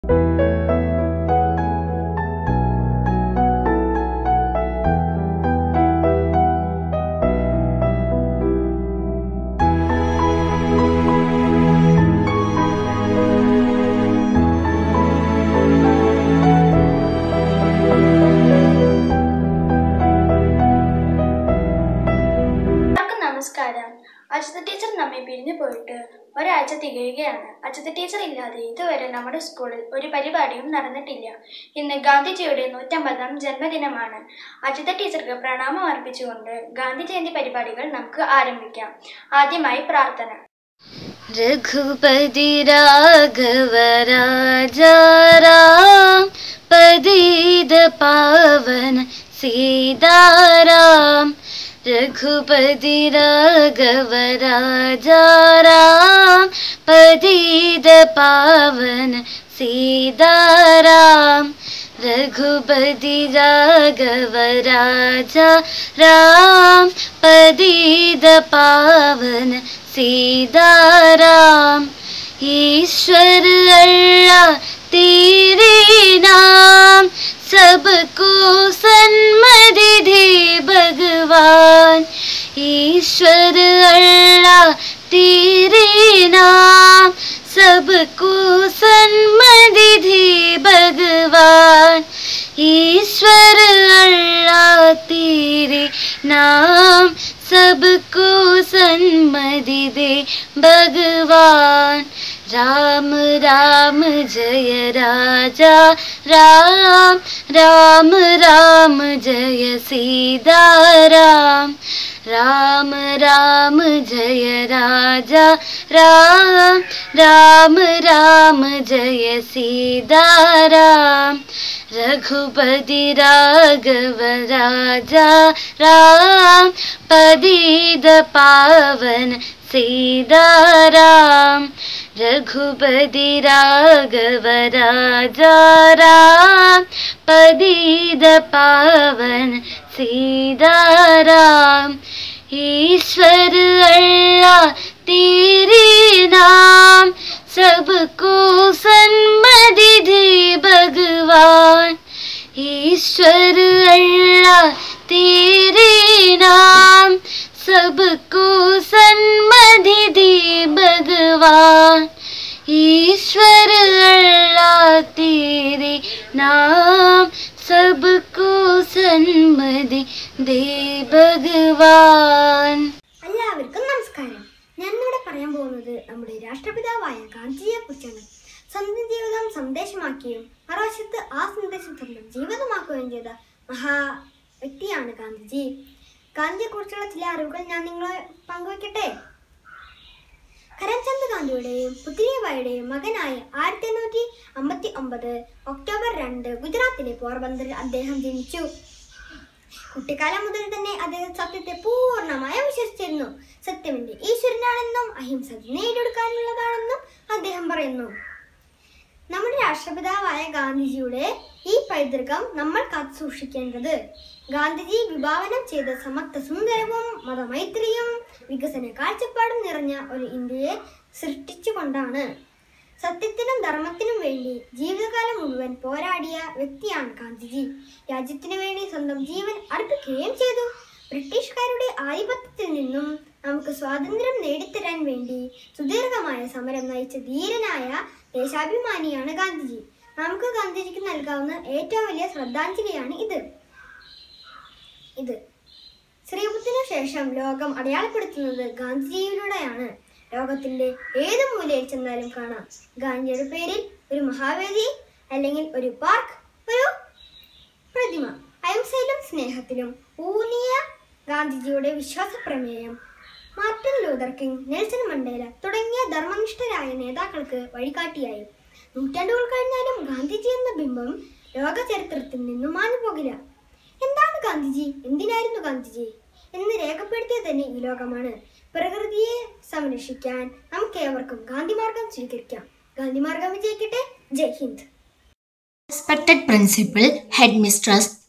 എല്ലാവർക്കും നമസ്കാരം അച്യുത ടീച്ചർ നമ്മെ പിരിഞ്ഞു പോയിട്ട് ഒരാഴ്ച തികയുകയാണ് അച്യുത ടീച്ചർ ഇല്ലാതെ ഇതുവരെ നമ്മുടെ സ്കൂളിൽ ഒരു പരിപാടിയും നടന്നിട്ടില്ല ഇന്ന് ഗാന്ധിജിയുടെ നൂറ്റമ്പതാം ജന്മദിനമാണ് അച്യുത ടീച്ചർക്ക് പ്രണാമം അർപ്പിച്ചുകൊണ്ട് ഗാന്ധി ജയന്തി പരിപാടികൾ നമുക്ക് ആരംഭിക്കാം ആദ്യമായി പ്രാർത്ഥന रघुपति राघव राजा राम पदीद पावन सीताराम रघुपति राघव राजा राम पदीद पावन सीताराम रघुपति राघव राजा राम पदीद पावन सीताराम ईश्वर अल्लाह तेरे नाम सबको सन्मति दे भगवान ईश्वर अल्लाह तेरे नाम सबको सन्मति दे भगवान ईश्वर अल्लाह तेरे नाम सबको सन्मति दे भगवान राम राम जय राजा राम राम राम जय सीता राम राम राम जय राजा राम राम राम जय सीता राम रघुपति राघव राजा राम पदीद पावन सीताराम रघुपति राघव राजा राम पदीद पावन सीताराम ईश्वर अल्लाह तेरे नाम सबको सन्मति दे भगवान ईश्वर अल्लाह तेरे नाम सबको सन्मति दे भगवान ईश्वर अल्लाह तेरे नाम सबको सन्मति दे भगवान എല്ലാവർക്കും നമസ്കാരം ഞാൻ ഇവിടെ പറയാൻ പോകുന്നത് നമ്മുടെ രാഷ്ട്രപിതാവായ ഗാന്ധിജിയെ കുറിച്ചാണ് സ്വന്തം ജീവിതം സന്ദേശമാക്കുകയും മറുവശത്ത് ആ സന്ദേശം സ്വന്തം ജീവിതമാക്കുകയും ചെയ്ത മഹാ വ്യക്തിയാണ് ഗാന്ധിജി ഗാന്ധിയെ കുറിച്ചുള്ള ചില അറിവുകൾ ഞാൻ നിങ്ങളെ പങ്കുവയ്ക്കട്ടെ കരംചന്ദ് ഗാന്ധിയുടെയും പുത്രിയബായിയുടെയും മകനായ ആയിരത്തി എണ്ണൂറ്റി അമ്പത്തി ഒമ്പത് ഒക്ടോബർ രണ്ട് ഗുജറാത്തിലെ പോർബന്തറിൽ അദ്ദേഹം ജനിച്ചു കുട്ടിക്കാലം മുതൽ തന്നെ അദ്ദേഹം സത്യത്തെ പൂർണ്ണമായും വിശ്വസിച്ചിരുന്നു സത്യമെന്റെ ഈശ്വരനാണെന്നും അഹിംസ നേടിയെടുക്കാനുള്ളതാണെന്നും അദ്ദേഹം പറയുന്നു നമ്മുടെ രാഷ്ട്രപിതാവായ ഗാന്ധിജിയുടെ ഈ പൈതൃകം നമ്മൾ കാത്തു സൂക്ഷിക്കേണ്ടത് ഗാന്ധിജി വിഭാവനം ചെയ്ത സമത്വ സുന്ദരവും മതമൈത്രിയും വികസന കാഴ്ചപ്പാടും നിറഞ്ഞ ഒരു ഇന്ത്യയെ സൃഷ്ടിച്ചുകൊണ്ടാണ് സത്യത്തിനും ധർമ്മത്തിനും വേണ്ടി ജീവിതകാലം മുഴുവൻ പോരാടിയ വ്യക്തിയാണ് ഗാന്ധിജി രാജ്യത്തിനു വേണ്ടി സ്വന്തം ജീവൻ അർപ്പിക്കുകയും ചെയ്തു ബ്രിട്ടീഷുകാരുടെ ആധിപത്യത്തിൽ നിന്നും നമുക്ക് സ്വാതന്ത്ര്യം നേടിത്തരാൻ വേണ്ടി സുദീർഘമായ സമരം നയിച്ച ധീരനായ ദേശാഭിമാനിയാണ് ഗാന്ധിജി നമുക്ക് ഗാന്ധിജിക്ക് നൽകാവുന്ന ഏറ്റവും വലിയ ശ്രദ്ധാഞ്ജലിയാണ് ഇത് ഇത് ശ്രീബുദ്ധിനു ശേഷം ലോകം അടയാളപ്പെടുത്തുന്നത് ഗാന്ധിജിയിലൂടെയാണ് ലോകത്തിന്റെ ഏത് മൂലയിൽ ചെന്നാലും കാണാം ഗാന്ധിയുടെ പേരിൽ ഒരു മഹാവേദി അല്ലെങ്കിൽ ഒരു പാർക്ക് ഒരു പ്രതിമ അഹിംസയിലും സ്നേഹത്തിലും ഊന്നിയ ഗാന്ധിജിയുടെ വിശ്വാസ പ്രമേയം Martin Luther King Nelson Mandela തുടങ്ങിയ ധർമ്മനിഷ്ഠരായ നേതാക്കൾക്ക് വഴികാട്ടിയായി നൂറ്റാണ്ടുകൾ കഴിഞ്ഞാലും ഗാന്ധിജി എന്ന ബിംബം ലോക ചരിത്രത്തിൽ നിന്നും മാഞ്ഞു പോകില്ല എന്താണ് ഗാന്ധിജി എന്തിനായിരുന്നു ഗാന്ധിജി എന്ന് രേഖപ്പെടുത്തിയത് തന്നെ ഈ ലോകമാണ് പ്രകൃതിയെ സംരക്ഷിക്കാൻ നമുക്ക് ഏവർക്കും ഗാന്ധിമാർഗം സ്വീകരിക്കാം ഗാന്ധിമാർഗം വിജയിക്കട്ടെ Jai Hind Respected Principal, Headmistress,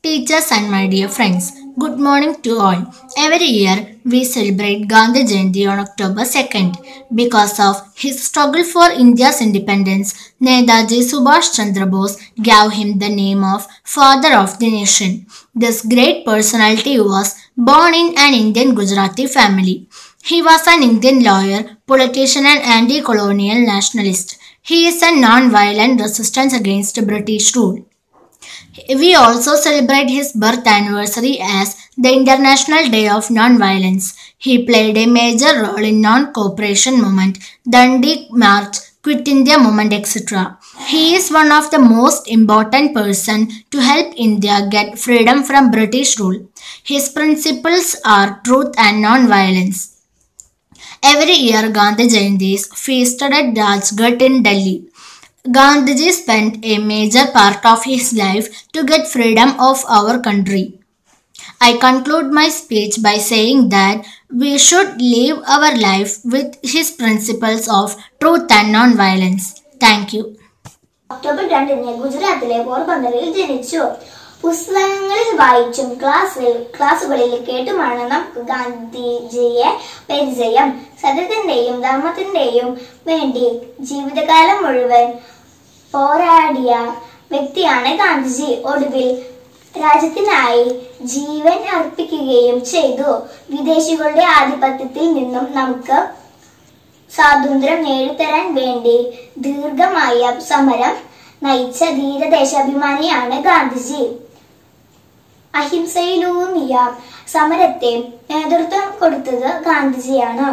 Teachers and my dear friends, good morning to all. Every year we celebrate Gandhi Jayanti on October 2nd. Because of his struggle for India's independence, Netaji Subhash Chandra Bose gave him the name of Father of the Nation. This great personality was born in an Indian Gujarati family. He was an Indian lawyer, politician, and anti colonial nationalist. He is a non violent resistance against British rule. We also celebrate his birth anniversary as the International Day of Non-Violence. He played a major role in non-cooperation movement, Dundee March, Quit India movement, etc. He is one of the most important person to help India get freedom from British rule. His principles are truth and non-violence. Every year, Gandhi Jayanti is feasted at Rajghat in Delhi. Gandhiji spent a major part of his life to get freedom of our country. I conclude my speech by saying that we should live our life with his principles of truth and non-violence. Thank you. October രണ്ടിന് ഗുജറാത്തിലെ പോർബന്തറിൽ ജനിച്ചു പുസ്തകങ്ങളിൽ വായിച്ചും ക്ലാസ്സിൽ ക്ലാസ്സുകളിൽ കേട്ടുമാണ് നമുക്ക് ഗാന്ധിജിയെ പരിചയം സത്യത്തിന്റെയും ധർമ്മത്തിന്റെയും വേണ്ടി ജീവിതകാലം മുഴുവൻ പോരാടിയ വ്യക്തിയാണ് ഗാന്ധിജി ഒടുവിൽ രാജ്യത്തിനായി ജീവൻ അർപ്പിക്കുകയും ചെയ്തു വിദേശികളുടെ ആധിപത്യത്തിൽ നിന്നും നമുക്ക് സ്വാതന്ത്ര്യം നേടിത്തരാൻ വേണ്ടി ദീർഘമായ സമരം നയിച്ച ധീരദേശാഭിമാനിയാണ് ഗാന്ധിജി അഹിംസയിലൂന്നിയ സമരത്തെ നേതൃത്വം കൊടുത്തത് ഗാന്ധിജിയാണ്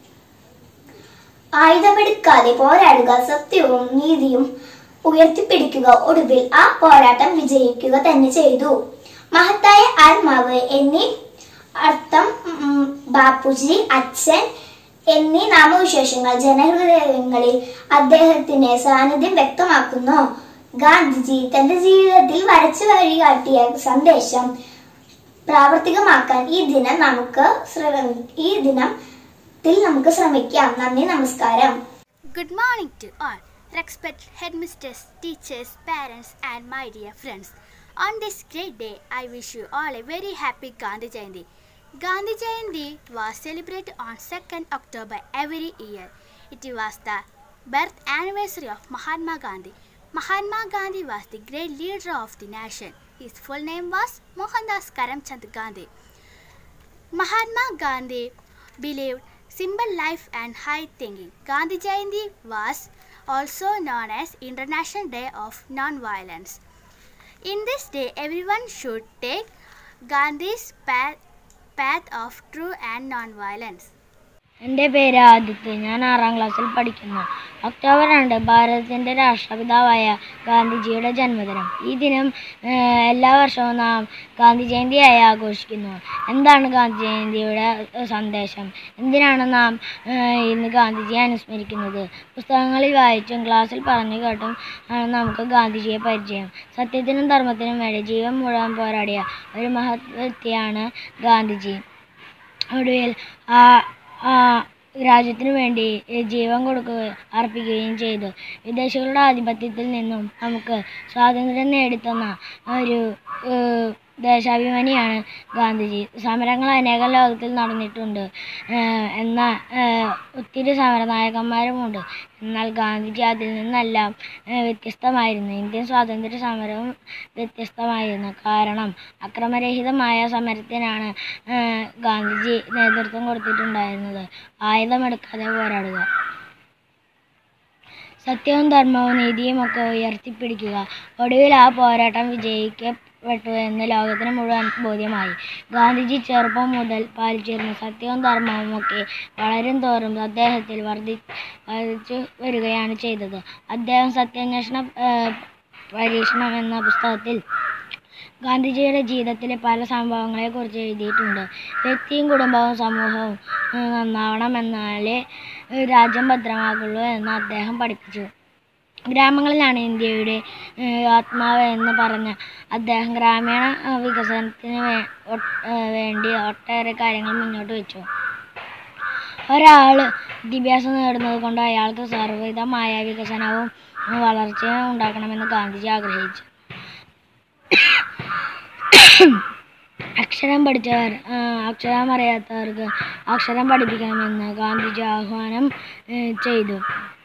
ആയുധമെടുക്കാതെ പോരാടുക സത്യവും നീതിയും ഉയർത്തിപ്പിടിക്കുക ഒടുവിൽ ആ പോരാട്ടം വിജയിക്കുക തന്നെ ചെയ്തു മഹത്തായ ആത്മാവ് എന്നീ അർത്ഥം ഉം, ബാപ്പുജി അച്ഛൻ എന്നീ നാമവിശേഷങ്ങൾ ജനഹൃദയങ്ങളിൽ അദ്ദേഹത്തിന്റെ സാന്നിധ്യം വ്യക്തമാക്കുന്നു ഗാന്ധിജി തന്റെ ജീവിതത്തിൽ വരച്ചു വഴികാട്ടിയ സന്ദേശം പ്രാവർത്തികമാക്കാൻ ഈ ദിനം നമുക്ക് ശ്രമി- ഈ ദിനത്തിൽ നമുക്ക് ശ്രമിക്കാം നന്ദി നമസ്കാരം Good morning to all. Respected headmisters, teachers, parents, and my dear friends. On this great day, I wish you all a very happy Gandhi Jayanti. Gandhi Jayanti was celebrated on 2nd October every year. It was the birth anniversary of Mahatma Gandhi. Mahatma Gandhi was the great leader of the nation. His full name was Mohandas Karamchand Gandhi. Mahatma Gandhi believed simple life and high thinking. Gandhi Jayanti was also known as International Day of Non-Violence. In this day, everyone should take Gandhi's path, path of true and non-violence. എൻ്റെ പേര് ആദിത്യ ഞാൻ ആറാം ക്ലാസ്സിൽ പഠിക്കുന്നു October രണ്ട് ഭാരതത്തിൻ്റെ രാഷ്ട്രപിതാവായ ഗാന്ധിജിയുടെ ജന്മദിനം ഈ ദിനം ഏഹ്, എല്ലാ വർഷവും നാം ഗാന്ധി ജയന്തിയായി ആഘോഷിക്കുന്നു എന്താണ് ഗാന്ധി ജയന്തിയുടെ ഏഹ്, സന്ദേശം എന്തിനാണ് നാം ഏഹ്, ഇന്ന് ഗാന്ധിജിയെ അനുസ്മരിക്കുന്നത് പുസ്തകങ്ങളിൽ വായിച്ചും ക്ലാസ്സിൽ പറഞ്ഞു കേട്ടും ആണ് നമുക്ക് ഗാന്ധിജിയെ പരിചയം സത്യത്തിനും ധർമ്മത്തിനും വേണ്ടി ജീവൻ മുഴുവൻ പോരാടിയ ഒരു മഹത് വ്യക്തിയാണ് ഗാന്ധിജി ഒടുവിൽ ആ ആ രാജ്യത്തിനു വേണ്ടി ജീവൻ കൊടുക്കുകയും അർപ്പിക്കുകയും ചെയ്തു വിദേശികളുടെ ആധിപത്യത്തിൽ നിന്നും നമുക്ക് സ്വാതന്ത്ര്യം നേടിത്തന്ന ഒരു ഏഹ്, ദേശാഭിമാനിയാണ് ഗാന്ധിജി സമരങ്ങൾ അനേകം ലോകത്തിൽ നടന്നിട്ടുണ്ട് ഏഹ്, എന്നാൽ ഏഹ്, ഒത്തിരി സമരനായകന്മാരുമുണ്ട് എന്നാൽ ഗാന്ധിജി അതിൽ നിന്നെല്ലാം ഏഹ്, വ്യത്യസ്തമായിരുന്നു ഇന്ത്യൻ സ്വാതന്ത്ര്യ സമരവും വ്യത്യസ്തമായിരുന്നു കാരണം അക്രമരഹിതമായ സമരത്തിനാണ് ഏഹ്, ഗാന്ധിജി നേതൃത്വം കൊടുത്തിട്ടുണ്ടായിരുന്നത് ആയുധമെടുക്കാതെ പോരാടുക സത്യവും ധർമ്മവും നീതിയും ഒക്കെ ഉയർത്തിപ്പിടിക്കുക ഒടുവിൽ ആ പോരാട്ടം വിജയിക്കപ്പെട്ടു എന്ന് ലോകത്തിന് മുഴുവൻ ബോധ്യമായി ഗാന്ധിജി ചെറുപ്പം മുതൽ പാലിച്ചിരുന്ന സത്യവും ധർമ്മവും ഒക്കെ വളരും തോറും അദ്ദേഹത്തിൽ വർദ്ധി വർദ്ധിച്ചു വരികയാണ് ചെയ്തത് അദ്ദേഹം സത്യാന്വേഷണ ഏഹ്, പരീക്ഷണം എന്ന പുസ്തകത്തിൽ ഗാന്ധിജിയുടെ ജീവിതത്തിലെ പല സംഭവങ്ങളെക്കുറിച്ച് എഴുതിയിട്ടുണ്ട് വ്യക്തിയും കുടുംബവും സമൂഹവും ഏഹ്, നന്നാവണം എന്നാലേ ഏഹ്, രാജ്യം ഭദ്രമാകുള്ളൂ എന്ന് അദ്ദേഹം പഠിപ്പിച്ചു ഗ്രാമങ്ങളിലാണ് ഇന്ത്യയുടെ ഏഹ്, ആത്മാവ് എന്ന് പറഞ്ഞ അദ്ദേഹം ഗ്രാമീണ ഏഹ്, വികസനത്തിന് വേ- ഒട്ട്- ഏഹ്, വേണ്ടി ഒട്ടേറെ കാര്യങ്ങൾ മുന്നോട്ട് വെച്ചു ഒരാൾ വിദ്യാഭ്യാസം നേടുന്നത് കൊണ്ട് അയാൾക്ക് സർവ്വവിധമായ വികസനവും ഏഹ്, വളർച്ചയും ഉണ്ടാക്കണമെന്ന് ഗാന്ധിജി ആഗ്രഹിച്ചു അക്ഷരം പഠിച്ചവർ ആ, അക്ഷരം അറിയാത്തവർക്ക് അക്ഷരം പഠിപ്പിക്കണമെന്ന് ഗാന്ധിജി ആഹ്വാനം ഏ, ചെയ്തു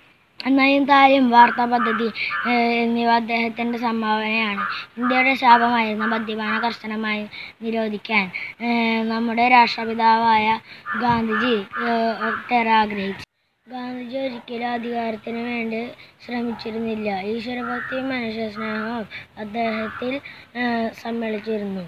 നയം താരം വാർത്താ പദ്ധതി ഏ, എന്നിവ അദ്ദേഹത്തിൻ്റെ സംഭാവനയാണ് ഇന്ത്യയുടെ ശാപമായിരുന്ന മദ്യപാന കർശനമായി നിരോധിക്കാൻ ഏ, നമ്മുടെ രാഷ്ട്രപിതാവായ ഗാന്ധിജി ഏ, ഒട്ടേറെ ആഗ്രഹിച്ചു ഗാന്ധിജി ഒരിക്കലും അധികാരത്തിന് വേണ്ടി ശ്രമിച്ചിരുന്നില്ല ഈശ്വരഭക്തിയും മനുഷ്യസ്നേഹവും അദ്ദേഹത്തിൽ ഏ, സമ്മേളിച്ചിരുന്നു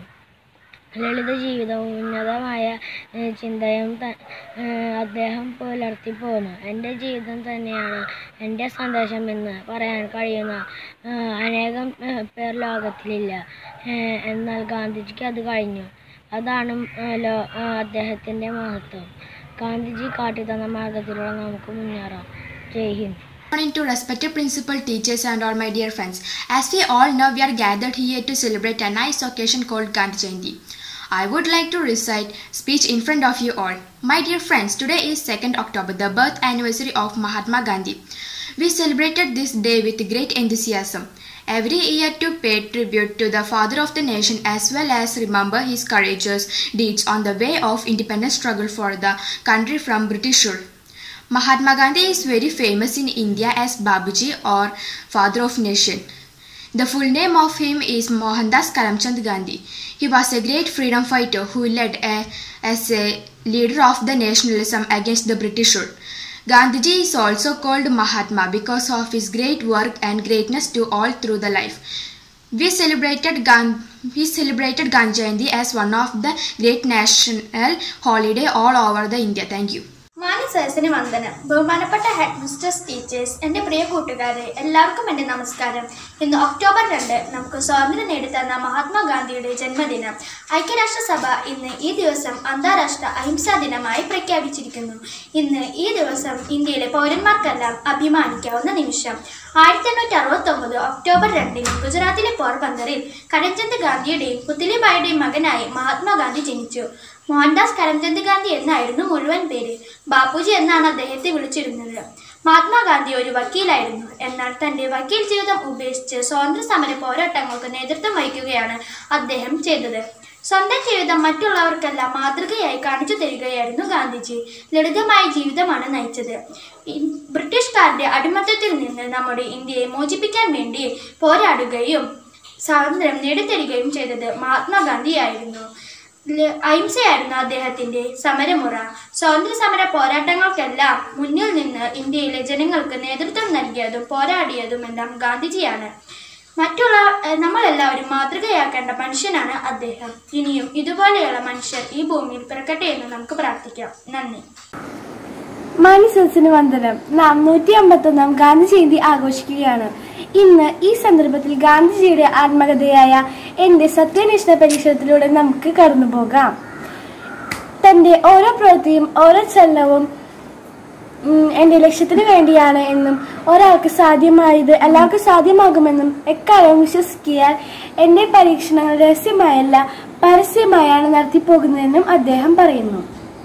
ലളിത ജീവിതവും ഉന്നതമായ ഏ, ചിന്തയും ത- ഏ, അദ്ദേഹം പുലർത്തി പോന്നു എൻ്റെ ജീവിതം തന്നെയാണ് എൻ്റെ സന്ദേശം എന്ന് പറയാൻ കഴിയുന്ന ഏ, അനേകം ഏ, പേർ ലോകത്തിലില്ല ഏ, എന്നാൽ ഗാന്ധിജിക്ക് അത് കഴിഞ്ഞു അതാണ് ഏ, ലോ ഏ, അദ്ദേഹത്തിൻ്റെ മഹത്വം ഗാന്ധിജി കാട്ടിത്തന്ന മാർഗത്തിലൂടെ നമുക്ക് മുന്നേറാം ജയ് Hind morning to respected principal teachers and all my dear friends as we all know we are gathered here to celebrate a nice occasion called gandhi jayanti i would like to recite speech in front of you all my dear friends today is 2nd october the birth anniversary of mahatma gandhi we celebrated this day with great enthusiasm every year to pay tribute to the father of the nation as well as remember his courageous deeds on the way of independence struggle for the country from british rule Mahatma Gandhi is very famous in India as Babuji or Father of Nation. The full name of him is Mohandas Karamchand Gandhi. He was a great freedom fighter who led a, as a leader of the nationalism against the British rule. Gandhiji is also called Mahatma because of his great work and greatness to all through the life. We celebrated Gan- we celebrated Gandhi Jayanti as one of the great national holiday all over the India. Thank you. മാനസരസിന് വന്ദനം ബഹുമാനപ്പെട്ട head mistress teachers എൻ്റെ പ്രിയ കൂട്ടുകാരെ എല്ലാവർക്കും എൻ്റെ നമസ്കാരം ഇന്ന് October രണ്ട് നമുക്ക് സ്വാതന്ത്ര്യം നേടിത്തന്ന മഹാത്മാഗാന്ധിയുടെ ജന്മദിനം ഐക്യരാഷ്ട്രസഭ ഇന്ന് ഈ ദിവസം അന്താരാഷ്ട്ര അഹിംസാ ദിനമായി പ്രഖ്യാപിച്ചിരിക്കുന്നു ഇന്ന് ഈ ദിവസം ഇന്ത്യയിലെ പൗരന്മാർക്കെല്ലാം അഭിമാനിക്കാവുന്ന നിമിഷം ആയിരത്തി എണ്ണൂറ്റി അറുപത്തി ഒമ്പത് ഒക്ടോബർ രണ്ടിന് ഗുജറാത്തിലെ പോർബന്ദറിൽ കരംചന്ദ് ഗാന്ധിയുടെയും പുത്ലിബായിയുടെയും മകനായി മഹാത്മാഗാന്ധി ജനിച്ചു മോഹൻദാസ് കരംചന്ദ് ഗാന്ധി എന്നായിരുന്നു മുഴുവൻ പേര് ബാപ്പുജി എന്നാണ് അദ്ദേഹത്തെ വിളിച്ചിരുന്നത് മഹാത്മാഗാന്ധി ഒരു വക്കീലായിരുന്നു എന്നാൽ തന്റെ വക്കീൽ ജീവിതം ഉപേക്ഷിച്ച് സ്വാതന്ത്ര്യ സമര പോരാട്ടങ്ങൾക്ക് നേതൃത്വം വഹിക്കുകയാണ് അദ്ദേഹം ചെയ്തത് സ്വന്തം ജീവിതം മറ്റുള്ളവർക്കെല്ലാം മാതൃകയായി കാണിച്ചു തരികയായിരുന്നു ഗാന്ധിജി ലളിതമായ ജീവിതമാണ് നയിച്ചത് ഇ- ബ്രിട്ടീഷുകാരുടെ അടിമത്തത്തിൽ നിന്ന് നമ്മുടെ ഇന്ത്യയെ മോചിപ്പിക്കാൻ വേണ്ടി പോരാടുകയും സ്വാതന്ത്ര്യം നേടിത്തരികയും ചെയ്തത് മഹാത്മാഗാന്ധിയായിരുന്നു ല- അഹിംസയായിരുന്നു അദ്ദേഹത്തിന്റെ സമരമുറ സ്വാതന്ത്ര്യ സമര പോരാട്ടങ്ങൾക്കെല്ലാം മുന്നിൽ നിന്ന് ഇന്ത്യയിലെ ജനങ്ങൾക്ക് നേതൃത്വം നൽകിയതും പോരാടിയതുമെല്ലാം ഗാന്ധിജിയാണ് മറ്റുള്ള ഏഹ്, നമ്മളെല്ലാവരും മാതൃകയാക്കേണ്ട മനുഷ്യനാണ് അദ്ദേഹം ഇനിയും ഇതുപോലെയുള്ള മനുഷ്യർ ഈ ഭൂമിയിൽ പിറക്കട്ടെ എന്ന് നമുക്ക് പ്രാർത്ഥിക്കാം നന്ദി മാനിസത്തിന് വന്ദനം നാം നൂറ്റി അമ്പത്തൊന്നാം ഗാന്ധി ജയന്തി ആഘോഷിക്കുകയാണ് ഇന്ന് ഈ സന്ദർഭത്തിൽ ഗാന്ധിജിയുടെ ആത്മകഥയായ എന്റെ സത്യാന്വേഷണ പരീക്ഷണത്തിലൂടെ നമുക്ക് കടന്നുപോകാം തന്റെ ഓരോ പ്രവൃത്തിയും ഓരോ ചലനവും ഉം, എന്റെ ലക്ഷ്യത്തിന് വേണ്ടിയാണ് എന്നും ഒരാൾക്ക് സാധ്യമായത് എല്ലാവർക്കും സാധ്യമാകുമെന്നും എക്കാലവും വിശ്വസിക്കിയാൽ എന്റെ പരീക്ഷണങ്ങൾ രഹസ്യമായല്ല പരസ്യമായാണ് നടത്തിപ്പോകുന്നതെന്നും അദ്ദേഹം പറയുന്നു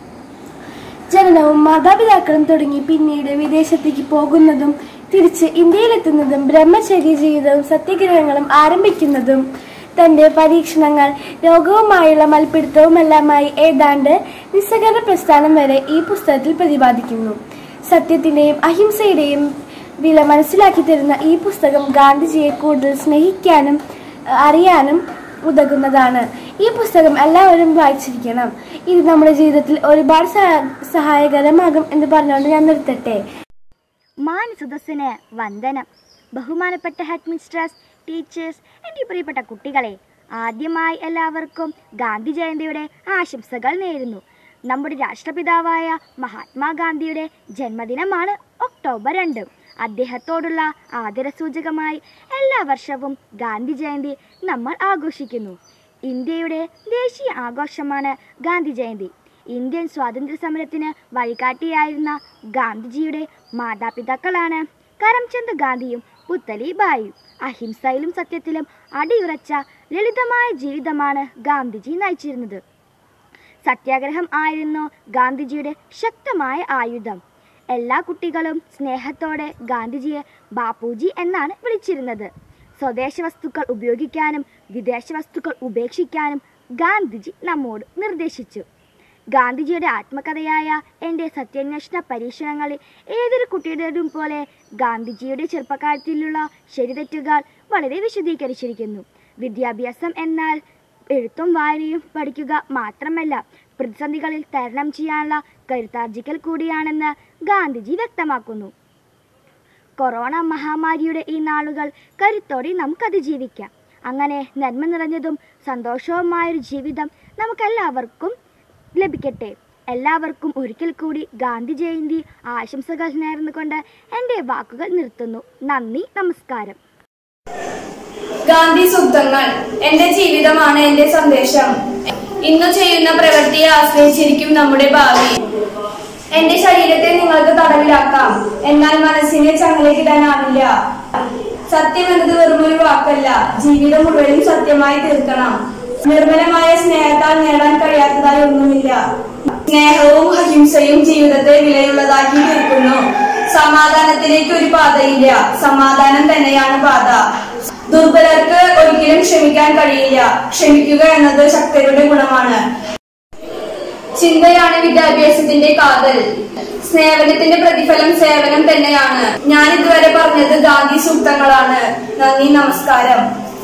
ജനനവും മാതാപിതാക്കളും തുടങ്ങി പിന്നീട് വിദേശത്തേക്ക് പോകുന്നതും തിരിച്ച് ഇന്ത്യയിലെത്തുന്നതും ബ്രഹ്മചര്യ ജീവിതവും സത്യഗ്രഹങ്ങളും ആരംഭിക്കുന്നതും തന്റെ പരീക്ഷണങ്ങൾ ലോകവുമായുള്ള മൽപ്പിടുത്തവുമെല്ലാമായി ഏതാണ്ട് നിസ്സഹകരണ പ്രസ്ഥാനം വരെ ഈ പുസ്തകത്തിൽ പ്രതിപാദിക്കുന്നു സത്യത്തിന്റെയും അഹിംസയുടെയും വില മനസ്സിലാക്കി തരുന്ന ഈ പുസ്തകം ഗാന്ധിജിയെ കൂടുതൽ സ്നേഹിക്കാനും അഹ് അറിയാനും ഉതകുന്നതാണ് ഈ പുസ്തകം എല്ലാവരും വായിച്ചിരിക്കണം ഇത് നമ്മുടെ ജീവിതത്തിൽ ഒരുപാട് സഹാ- സഹായകരമാകും എന്ന് പറഞ്ഞുകൊണ്ട് ഞാൻ നിർത്തട്ടെ മാനസുദസ്സിന് വന്ദനം ബഹുമാനപ്പെട്ട ഹെഡ് മിസ്റ്റേഴ്സ് ടീച്ചേഴ്സ് എൻ്റെ പ്രിയപ്പെട്ട കുട്ടികളെ ആദ്യമായി എല്ലാവർക്കും ഗാന്ധി ജയന്തിയുടെ ആശംസകൾ നേരുന്നു നമ്മുടെ രാഷ്ട്രപിതാവായ മഹാത്മാഗാന്ധിയുടെ ജന്മദിനമാണ് ഒക്ടോബർ രണ്ട് അദ്ദേഹത്തോടുള്ള ആദരസൂചകമായി എല്ലാ വർഷവും ഗാന്ധി ജയന്തി നമ്മൾ ആഘോഷിക്കുന്നു ഇന്ത്യയുടെ ദേശീയ ആഘോഷമാണ് ഗാന്ധി ജയന്തി ഇന്ത്യൻ സ്വാതന്ത്ര്യ സമരത്തിന് വഴികാട്ടിയായിരുന്ന ഗാന്ധിജിയുടെ മാതാപിതാക്കളാണ് കരംചന്ദ് ഗാന്ധിയും പുത്തലിബായിയും അഹിംസയിലും സത്യത്തിലും അടിയുറച്ച ലളിതമായ ജീവിതമാണ് ഗാന്ധിജി നയിച്ചിരുന്നത് സത്യാഗ്രഹം ആയിരുന്നു ഗാന്ധിജിയുടെ ശക്തമായ ആയുധം എല്ലാ കുട്ടികളും സ്നേഹത്തോടെ ഗാന്ധിജിയെ ബാപ്പുജി എന്നാണ് വിളിച്ചിരുന്നത് സ്വദേശ വസ്തുക്കൾ ഉപയോഗിക്കാനും വിദേശ വസ്തുക്കൾ ഉപേക്ഷിക്കാനും ഗാന്ധിജി നമ്മോട് നിർദ്ദേശിച്ചു ഗാന്ധിജിയുടെ ആത്മകഥയായ എൻ്റെ സത്യാന്വേഷണ പരീക്ഷണങ്ങളിൽ ഏതൊരു കുട്ടിയുടേതും പോലെ ഗാന്ധിജിയുടെ ചെറുപ്പകാലത്തിലുള്ള ശരിതെറ്റുകൾ വളരെ വിശദീകരിച്ചിരിക്കുന്നു വിദ്യാഭ്യാസം എന്നാൽ എഴുത്തും വായനയും പഠിക്കുക മാത്രമല്ല പ്രതിസന്ധികളിൽ തരണം ചെയ്യാനുള്ള കരുത്താർജിക്കൽ കൂടിയാണെന്ന് ഗാന്ധിജി വ്യക്തമാക്കുന്നു കൊറോണ മഹാമാരിയുടെ ഈ നാളുകൾ കരുത്തോടെ നമുക്ക് അതിജീവിക്കാം അങ്ങനെ നന്മ നിറഞ്ഞതും സന്തോഷവുമായൊരു ജീവിതം നമുക്കെല്ലാവർക്കും ലഭിക്കട്ടെ എല്ലാവർക്കും ഒരിക്കൽ കൂടി ഗാന്ധി ജയന്തി ആശംസകൾ നേർന്നുകൊണ്ട് എൻ്റെ വാക്കുകൾ നിർത്തുന്നു നന്ദി നമസ്കാരം ഗാന്ധി സൂക്തങ്ങൾ എന്റെ ജീവിതമാണ് എന്റെ സന്ദേശം ഇന്നു ചെയ്യുന്ന പ്രവൃത്തിയെ ആശ്രയിച്ചിരിക്കും നമ്മുടെ ഭാവി എന്റെ ശരീരത്തെ നിങ്ങൾക്ക് തടവിലാക്കാം എന്നാൽ മനസ്സിനെ ചങ്ങലക്കിടാനാവില്ല സത്യം എന്നത് വെറുമൊരു വാക്കല്ല ജീവിതം മുഴുവനും സത്യമായി തീർക്കണം നിർമ്മലമായ സ്നേഹത്താൽ നേടാൻ കഴിയാത്തതായി ഒന്നുമില്ല സ്നേഹവും അഹിംസയും ജീവിതത്തെ വിലയുള്ളതാക്കി തീർക്കുന്നു സമാധാനത്തിലേക്ക് ഒരു പാതയില്ല സമാധാനം തന്നെയാണ് പാത ദുർബലർക്ക് ഒരിക്കലും ക്ഷമിക്കാൻ കഴിയില്ല ക്ഷമിക്കുക എന്നത് ശക്തരുടെ ഗുണമാണ് ചിന്തയാണ് വിദ്യാഭ്യാസത്തിന്റെ കാതൽ സേവനത്തിന്റെ പ്രതിഫലം സേവനം തന്നെയാണ് ഞാൻ ഇതുവരെ പറഞ്ഞത് ഗാന്ധി സൂക്തങ്ങളാണ് നന്ദി നമസ്കാരം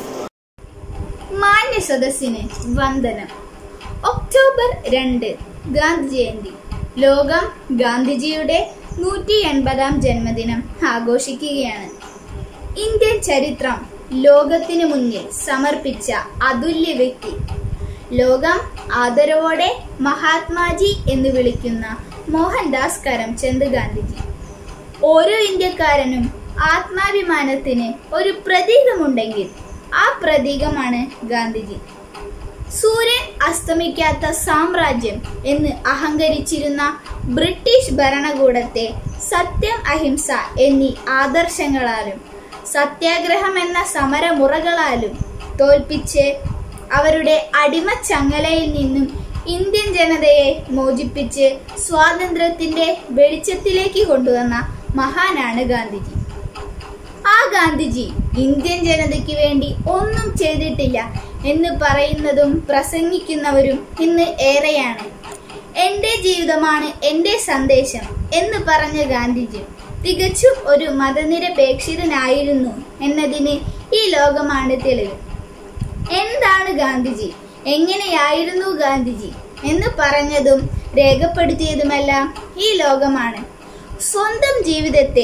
മാന്യ സദസ്സിന് വന്ദനം ഒക്ടോബർ രണ്ട് ഗാന്ധി ജയന്തി ലോകം ഗാന്ധിജിയുടെ നൂറ്റി എൺപതാം ജന്മദിനം ആഘോഷിക്കുകയാണ് ഇന്ത്യൻ ചരിത്രം ലോകത്തിനു മുന്നിൽ സമർപ്പിച്ച അതുല്യ വ്യക്തി ലോകം ആദരവോടെ മഹാത്മാജി എന്ന് വിളിക്കുന്ന മോഹൻദാസ് കരംചന്ദ് ഗാന്ധിജി ഓരോ ഇന്ത്യക്കാരനും ആത്മാഭിമാനത്തിന് ഒരു പ്രതീകമുണ്ടെങ്കിൽ ആ പ്രതീകമാണ് ഗാന്ധിജി സൂര്യൻ അസ്തമിക്കാത്ത സാമ്രാജ്യം എന്ന് അഹങ്കരിച്ചിരുന്ന ബ്രിട്ടീഷ് ഭരണകൂടത്തെ സത്യം അഹിംസ എന്നീ ആദർശങ്ങളാലും സത്യാഗ്രഹം എന്ന സമരമുറകളാലും തോൽപ്പിച്ച് അവരുടെ അടിമച്ചങ്ങലയിൽ നിന്നും ഇന്ത്യൻ ജനതയെ മോചിപ്പിച്ച് സ്വാതന്ത്ര്യത്തിന്റെ വെളിച്ചത്തിലേക്ക് കൊണ്ടുവന്ന മഹാനാണ് ഗാന്ധിജി ആ ഗാന്ധിജി ഇന്ത്യൻ ജനതയ്ക്ക് വേണ്ടി ഒന്നും ചെയ്തിട്ടില്ല എന്ന് പറയുന്നതും പ്രസംഗിക്കുന്നവരും ഇന്ന് ഏറെയാണ് എന്റെ ജീവിതമാണ് എന്റെ സന്ദേശം എന്ന് പറഞ്ഞ ഗാന്ധിജി തികച്ചും ഒരു മതനിരപേക്ഷിതനായിരുന്നു എന്നതിന് ഈ ലോകമാണ് തെളിവ് എന്താണ് ഗാന്ധിജി എങ്ങനെയായിരുന്നു ഗാന്ധിജി എന്ന് പറഞ്ഞതും രേഖപ്പെടുത്തിയതുമെല്ലാം ഈ ലോകമാണ് സ്വന്തം ജീവിതത്തെ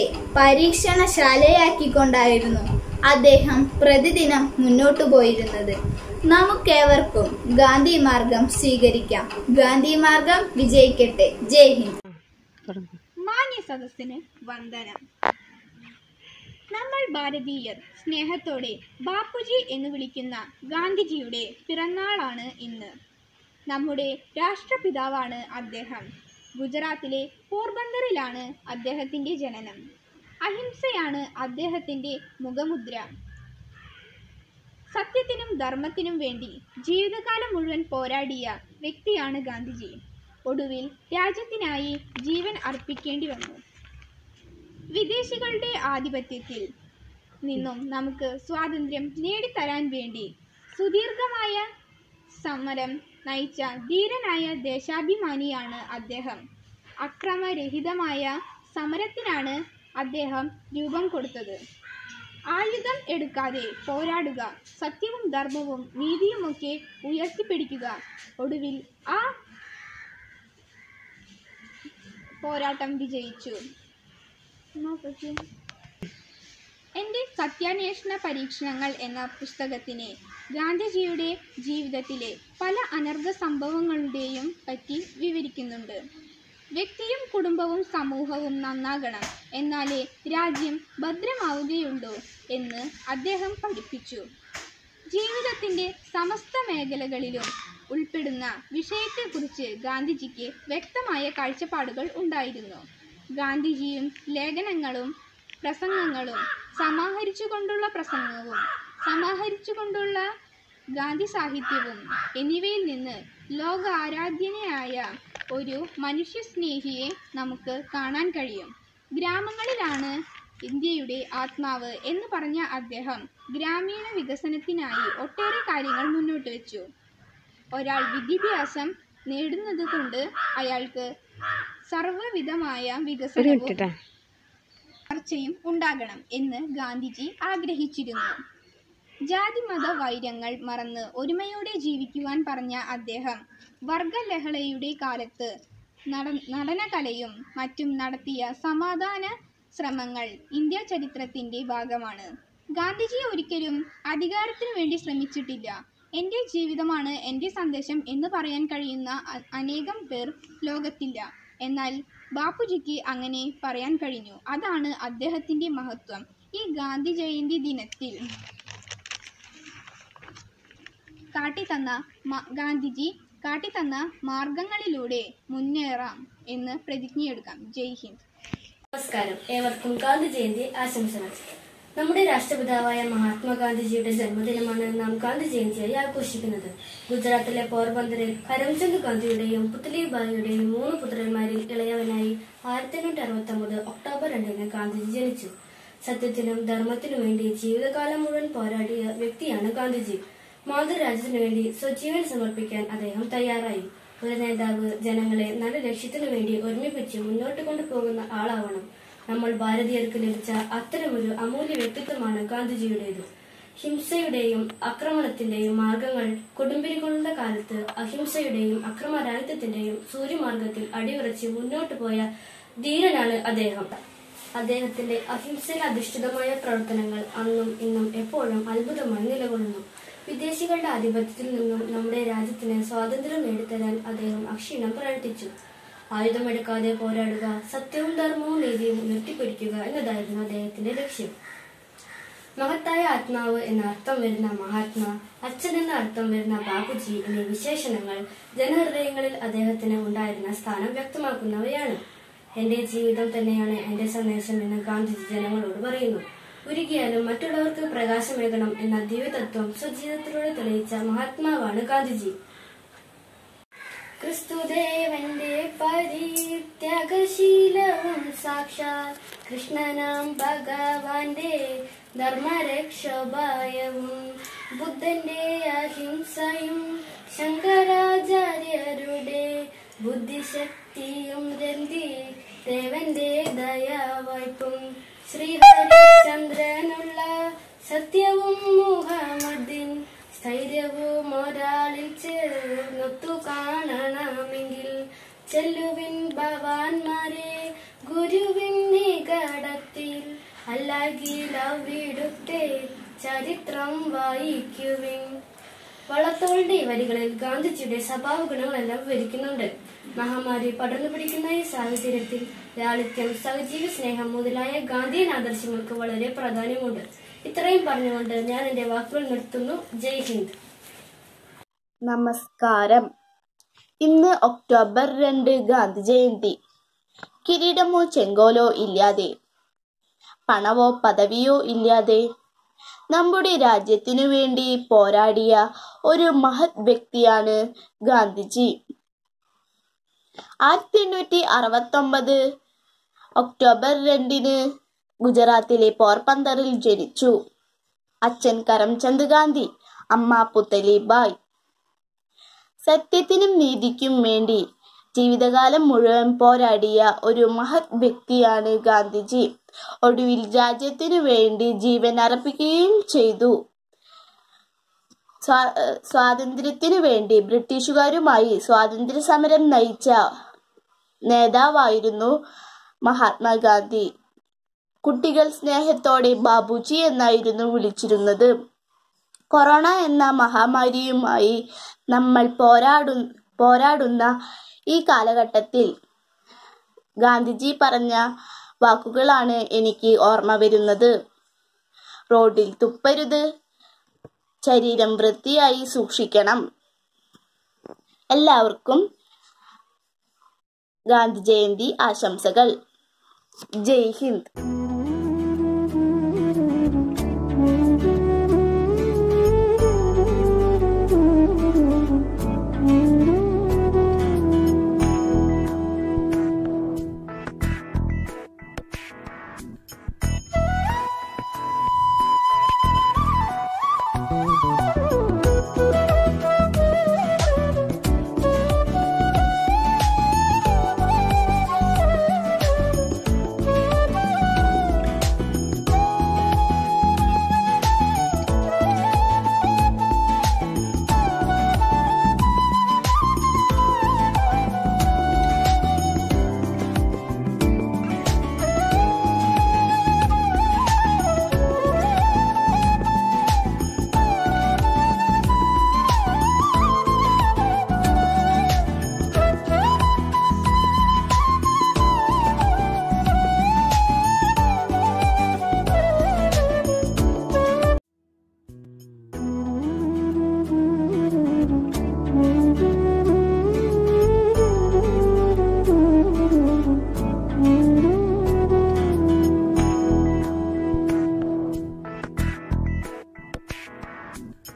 പരീക്ഷണശാലയാക്കിക്കൊണ്ടായിരുന്നു അദ്ദേഹം പ്രതിദിനം മുന്നോട്ടു പോയിരുന്നത് നമുക്കേവർക്കും ഗാന്ധി മാർഗം സ്വീകരിക്കാം ഗാന്ധി മാർഗം വിജയിക്കട്ടെ ജയ് ഹിന്ദ് മാന്യ സദസ്സിന് വന്ദനം നമ്മൾ ഭാരതീയർ സ്നേഹത്തോടെ ബാപ്പുജി എന്ന് വിളിക്കുന്ന ഗാന്ധിജിയുടെ പിറന്നാളാണ് ഇന്ന് നമ്മുടെ രാഷ്ട്രപിതാവാണ് അദ്ദേഹം ഗുജറാത്തിലെ പോർബന്തറിലാണ് അദ്ദേഹത്തിൻ്റെ ജനനം അഹിംസയാണ് അദ്ദേഹത്തിൻ്റെ മുഖമുദ്ര സത്യത്തിനും ധർമ്മത്തിനും വേണ്ടി ജീവിതകാലം മുഴുവൻ പോരാടിയ വ്യക്തിയാണ് ഗാന്ധിജി ഒടുവിൽ രാജ്യത്തിനായി ജീവൻ അർപ്പിക്കേണ്ടി വന്നു വിദേശികളുടെ ആധിപത്യത്തിൽ നിന്നും നമുക്ക് സ്വാതന്ത്ര്യം നേടിത്തരാൻ വേണ്ടി സുദീർഘമായ സമരം നയിച്ച ധീരനായ ദേശാഭിമാനിയാണ് അദ്ദേഹം അക്രമരഹിതമായ സമരത്തിനാണ് അദ്ദേഹം രൂപം കൊടുത്തത് ആയുധം എടുക്കാതെ പോരാടുക സത്യവും ധർമ്മവും നീതിയുമൊക്കെ ഉയർത്തിപ്പിടിക്കുക ഒടുവിൽ ആ പോരാട്ടം വിജയിച്ചു എൻ്റെ സത്യാന്വേഷണ പരീക്ഷണങ്ങൾ എന്ന പുസ്തകത്തിനെ ഗാന്ധിജിയുടെ ജീവിതത്തിലെ പല അനർഘ സംഭവങ്ങളുടെയും പറ്റി വിവരിക്കുന്നുണ്ട് വ്യക്തിയും കുടുംബവും സമൂഹവും നന്നാകണം എന്നാലേ രാജ്യം ഭദ്രമാവുകയുള്ളൂ എന്ന് അദ്ദേഹം പഠിപ്പിച്ചു ജീവിതത്തിൻ്റെ സമസ്ത മേഖലകളിലും ഉൾപ്പെടുന്ന വിഷയത്തെക്കുറിച്ച് ഗാന്ധിജിക്ക് വ്യക്തമായ കാഴ്ചപ്പാടുകൾ ഉണ്ടായിരുന്നു ഗാന്ധിജിയും ലേഖനങ്ങളും പ്രസംഗങ്ങളും സമാഹരിച്ചുകൊണ്ടുള്ള പ്രസംഗവും സമാഹരിച്ചുകൊണ്ടുള്ള ഗാന്ധി സാഹിത്യവും എന്നിവയിൽ നിന്ന് ലോക ആരാധ്യനായ ഒരു മനുഷ്യസ്നേഹിയെ നമുക്ക് കാണാൻ കഴിയും ഗ്രാമങ്ങളിലാണ് ഇന്ത്യയുടെ ആത്മാവ് എന്ന് പറഞ്ഞ അദ്ദേഹം ഗ്രാമീണ വികസനത്തിനായി ഒട്ടേറെ കാര്യങ്ങൾ മുന്നോട്ട് വെച്ചു ഒരാൾ വിദ്യാഭ്യാസം നേടുന്നത് കൊണ്ട് അയാൾക്ക് സർവ്വവിധമായ വികസനവും വളർച്ചയും ഉണ്ടാകണം എന്ന് ഗാന്ധിജി ആഗ്രഹിച്ചിരുന്നു ജാതിമത വൈരങ്ങൾ മറന്ന് ഒരുമയോടെ ജീവിക്കുവാൻ പറഞ്ഞ അദ്ദേഹം വർഗലഹളയുടെ കാലത്ത് നട നടനകലയും മറ്റും നടത്തിയ സമാധാന ശ്രമങ്ങൾ ഇന്ത്യ ചരിത്രത്തിൻ്റെ ഭാഗമാണ് ഗാന്ധിജി ഒരിക്കലും അധികാരത്തിനു വേണ്ടി ശ്രമിച്ചിട്ടില്ല എൻ്റെ ജീവിതമാണ് എൻ്റെ സന്ദേശം എന്ന് പറയാൻ കഴിയുന്ന അ- അനേകം പേർ ലോകത്തില്ല എന്നാൽ ബാപ്പുജിക്ക് അങ്ങനെ പറയാൻ കഴിഞ്ഞു അതാണ് അദ്ദേഹത്തിൻ്റെ മഹത്വം ഈ ഗാന്ധി ജയന്തി ദിനത്തിൽ കാട്ടിത്തന്ന മ- ഗാന്ധിജി കാട്ടിത്തന്ന മാർഗങ്ങളിലൂടെ മുന്നേറാം എന്ന് പ്രതിജ്ഞയെടുക്കാം ജയ് ഹിന്ദ് നമസ്കാരം ഏവർക്കും ഗാന്ധി ജയന്തി ആശംസകൾ നമ്മുടെ രാഷ്ട്രപിതാവായ മഹാത്മാഗാന്ധിജിയുടെ ജന്മദിനമാണ് നാം ഗാന്ധി ജയന്തിയായി ആഘോഷിക്കുന്നത് ഗുജറാത്തിലെ പോർബന്തറിൽ കരംചന്ദ് ഗാന്ധിയുടെയും പുത്ലിബായിയുടെയും മൂന്ന് പുത്രന്മാരിൽ ഇളയവനായി ആയിരത്തി എണ്ണൂറ്റി അറുപത്തി ഒമ്പത് ഒക്ടോബർ രണ്ടിന് ഗാന്ധിജി ജനിച്ചു സത്യത്തിനും ധർമ്മത്തിനു വേണ്ടി ജീവിതകാലം മുഴുവൻ പോരാടിയ വ്യക്തിയാണ് ഗാന്ധിജി മാതൃരാജ്യത്തിനു വേണ്ടി സ്വജീവൻ സമർപ്പിക്കാൻ അദ്ദേഹം തയ്യാറായി ഒരു നേതാവ് ജനങ്ങളെ നല്ല ലക്ഷ്യത്തിനു വേണ്ടി ഒരുമിപ്പിച്ച് മുന്നോട്ട് കൊണ്ടുപോകുന്ന ആളാവണം നമ്മൾ ഭാരതീയർക്ക് ലഭിച്ച അത്തരമൊരു അമൂല്യ വ്യക്തിത്വമാണ് ഗാന്ധിജിയുടേത് ഹിംസയുടെയും ആക്രമണത്തിന്റെയും മാർഗങ്ങൾ കൊടുമ്പിരികൊണ്ട കാലത്ത് അഹിംസയുടെയും അക്രമരാഹിത്യത്തിന്റെയും സൂര്യമാർഗത്തിൽ അടിയുറച്ച് മുന്നോട്ട് പോയ ധീരനാണ് അദ്ദേഹം അദ്ദേഹത്തിന്റെ അഹിംസയിൽ അധിഷ്ഠിതമായ പ്രവർത്തനങ്ങൾ അന്നും ഇന്നും എപ്പോഴും അത്ഭുതമായി നിലകൊള്ളുന്നു വിദേശികളുടെ ആധിപത്യത്തിൽ നിന്നും നമ്മുടെ രാജ്യത്തിന് സ്വാതന്ത്ര്യം നേടിത്തരാൻ അദ്ദേഹം അക്ഷീണം പ്രവർത്തിച്ചു ആയുധമെടുക്കാതെ പോരാടുക സത്യവും ധർമ്മവും നീതിയും ഉയർത്തിപ്പിടിക്കുക എന്നതായിരുന്നു അദ്ദേഹത്തിന്റെ ലക്ഷ്യം മഹത്തായ ആത്മാവ് എന്ന അർത്ഥം വരുന്ന മഹാത്മാ അച്ഛൻ എന്ന അർത്ഥം വരുന്ന ബാബുജി എന്നീ വിശേഷണങ്ങൾ ജനഹൃദയങ്ങളിൽ അദ്ദേഹത്തിന് ഉണ്ടായിരുന്ന സ്ഥാനം വ്യക്തമാക്കുന്നവയാണ് എന്റെ ജീവിതം തന്നെയാണ് എന്റെ സന്ദേശം എന്ന് ഗാന്ധിജി ജനങ്ങളോട് പറയുന്നു ഉരുകിയാലും മറ്റുള്ളവർക്ക് പ്രകാശമേകണം എന്ന ദിവ്യതത്വം സ്വജീവിതത്തിലൂടെ തെളിയിച്ച മഹാത്മാവാണ് ഗാന്ധിജി ക്രിസ്തുദേവന്റെ പരിത്യാഗശീലവും സാക്ഷാൽ കൃഷ്ണനാം ഭഗവാന്റെ ധർമ്മരക്ഷോപായവും ബുദ്ധന്റെ അഹിംസയും ശങ്കരാചാര്യരുടെ ബുദ്ധിശക്തിയും രന്തി ദേവന്റെ ദയാവായ്പും ശ്രീഹരിചന്ദ്രനുള്ള സത്യവും മുഹമ്മദിൻ സ്ഥൈര്യവും ഒരാളിൽ ചേർന്നൊത്തു കാണണമെങ്കിൽ ചെല്ലുവിൻ ഭവാന്മാരെ ഗുരുവിൻ നികടത്തിൽ അല്ലെങ്കിൽ അവിടുത്തെ ചരിത്രം വായിക്കുവിൻ വള്ളത്തോളിന്റെ ഈ വരികളിൽ ഗാന്ധിജിയുടെ സ്വഭാവ ഗുണങ്ങളെല്ലാം വിവരിക്കുന്നുണ്ട് മഹാമാരി പടർന്നു പിടിക്കുന്ന ഈ സാഹചര്യത്തിൽ ലാളിത്യം സഹജീവി സ്നേഹം മുതലായ ഗാന്ധിയൻ ആദർശങ്ങൾക്ക് വളരെ പ്രാധാന്യമുണ്ട് ഇത്രയും പറഞ്ഞുകൊണ്ട് ഞാൻ എന്റെ വാക്കുകൾ നിർത്തുന്നു ജയ് ഹിന്ദ് നമസ്കാരം ഇന്ന് ഒക്ടോബർ രണ്ട് ഗാന്ധി ജയന്തി കിരീടമോ ചെങ്കോലോ ഇല്ലാതെ പണവോ പദവിയോ ഇല്ലാതെ നമ്മുടെ രാജ്യത്തിനു വേണ്ടി പോരാടിയ ഒരു മഹത് വ്യക്തിയാണ് ഗാന്ധിജി ആയിരത്തി എണ്ണൂറ്റി അറുപത്തി ഒമ്പത് ഒക്ടോബർ രണ്ടിന് ഗുജറാത്തിലെ പോർബന്തറിൽ ജനിച്ചു അച്ഛൻ കരംചന്ദ് ഗാന്ധി അമ്മ പുത്തലിബായ് സത്യത്തിനും നീതിക്കും വേണ്ടി ജീവിതകാലം മുഴുവൻ പോരാടിയ ഒരു മഹത് വ്യക്തിയാണ് ഗാന്ധിജി ഒടുവിൽ രാജ്യത്തിനു വേണ്ടി ജീവൻ അർപ്പിക്കുകയും ചെയ്തു സ്വാ- ഏഹ് സ്വാതന്ത്ര്യത്തിനു വേണ്ടി ബ്രിട്ടീഷുകാരുമായി സ്വാതന്ത്ര്യ സമരം നയിച്ച നേതാവായിരുന്നു മഹാത്മാഗാന്ധി കുട്ടികൾ സ്നേഹത്തോടെ ബാബുജി എന്നായിരുന്നു വിളിച്ചിരുന്നത് കൊറോണ എന്ന മഹാമാരിയുമായി നമ്മൾ പോരാടു പോരാടുന്ന ഈ കാലഘട്ടത്തിൽ ഗാന്ധിജി പറഞ്ഞ വാക്കുകളാണ് എനിക്ക് ഓർമ്മ വരുന്നത് റോഡിൽ തുപ്പരുത് ശരീരം വൃത്തിയായി സൂക്ഷിക്കണം എല്ലാവർക്കും ഗാന്ധി ജയന്തി ആശംസകൾ ജയ് ഹിന്ദ് ധന്യവാദ്